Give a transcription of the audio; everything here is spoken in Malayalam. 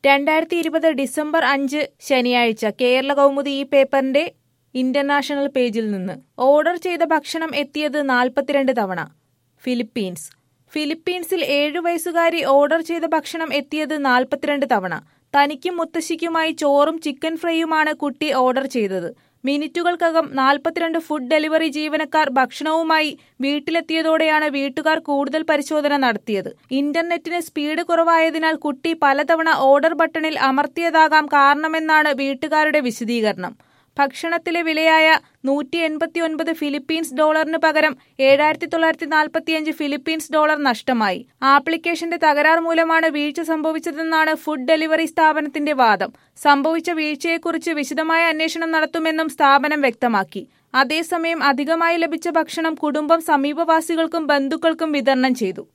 രണ്ടായിരത്തി ഇരുപത് ഡിസംബർ അഞ്ച് ശനിയാഴ്ച കേരള കൗമുദി ഈ പേപ്പറിന്റെ ഇന്റർനാഷണൽ പേജിൽ നിന്ന് ഓർഡർ ചെയ്ത ഭക്ഷണം എത്തിയത് നാൽപ്പത്തിരണ്ട് തവണ ഫിലിപ്പീൻസ് ഫിലിപ്പീൻസിൽ ഏഴു വയസ്സുകാരി ഓർഡർ ചെയ്ത ഭക്ഷണം എത്തിയത് നാൽപ്പത്തിരണ്ട് തവണ തനിക്കും മുത്തശ്ശിക്കുമായി ചോറും ചിക്കൻ ഫ്രൈയുമാണ് കുട്ടി ഓർഡർ ചെയ്തത് മിനിറ്റുകൾക്കകം നാൽപ്പത്തിരണ്ട് ഫുഡ് ഡെലിവറി ജീവനക്കാർ ഭക്ഷണവുമായി വീട്ടിലെത്തിയതോടെയാണ് വീട്ടുകാർ കൂടുതൽ പരിശോധന നടത്തിയത് ഇന്റർനെറ്റിന് സ്പീഡ് കുറവായതിനാൽ കുട്ടി പലതവണ ഓർഡർ ബട്ടണിൽ അമർത്തിയതാകാം കാരണമെന്നാണ് വീട്ടുകാരുടെ വിശദീകരണം ഭക്ഷണത്തിലെ വിലയായ നൂറ്റി എൺപത്തി ഒൻപത് ഫിലിപ്പീൻസ് ഡോളറിന് പകരം ഏഴായിരത്തി തൊള്ളായിരത്തി നാൽപ്പത്തിയഞ്ച് ഫിലിപ്പീൻസ് ഡോളർ നഷ്ടമായി ആപ്ലിക്കേഷന്റെ തകരാർ മൂലമാണ് വീഴ്ച സംഭവിച്ചതെന്നാണ് ഫുഡ് ഡെലിവറി സ്ഥാപനത്തിന്റെ വാദം സംഭവിച്ച വീഴ്ചയെക്കുറിച്ച് വിശദമായ അന്വേഷണം നടത്തുമെന്നും സ്ഥാപനം വ്യക്തമാക്കി അതേസമയം അധികമായി ലഭിച്ച ഭക്ഷണം കുടുംബം സമീപവാസികൾക്കും ബന്ധുക്കൾക്കും വിതരണം ചെയ്തു